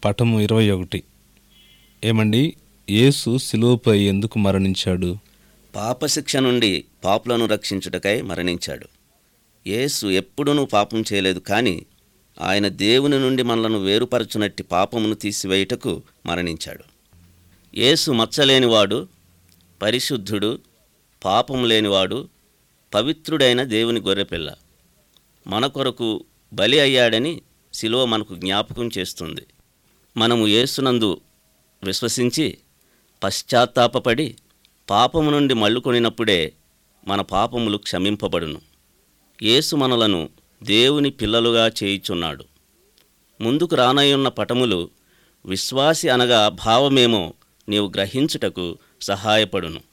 పటము ఇరవై ఒకటి ఏమండి యేసు శిలువపై ఎందుకు మరణించాడు పాపశిక్ష నుండి పాపులను రక్షించుటకై మరణించాడు యేసు ఎప్పుడూనూ పాపం చేయలేదు కానీ ఆయన దేవుని నుండి మనలను వేరుపరచునట్టి పాపమును తీసివేయుటకు మరణించాడు యేసు మచ్చలేనివాడు పరిశుద్ధుడు పాపం లేనివాడు పవిత్రుడైన దేవుని గొర్రెపిల్ల మన కొరకు బలి అయ్యాడని శిలువ మనకు జ్ఞాపకం చేస్తుంది మనము యేసునందు విశ్వసించి పశ్చాత్తాపపడి పాపము నుండి మళ్ళుకొనినప్పుడే మన పాపములు క్షమింపబడును యేసు మనలను దేవుని పిల్లలుగా చేయుచున్నాడు ముందుకు రానయ్యున్న పటములు విశ్వాసి అనగా భావమేమో నీవు గ్రహించుటకు సహాయపడును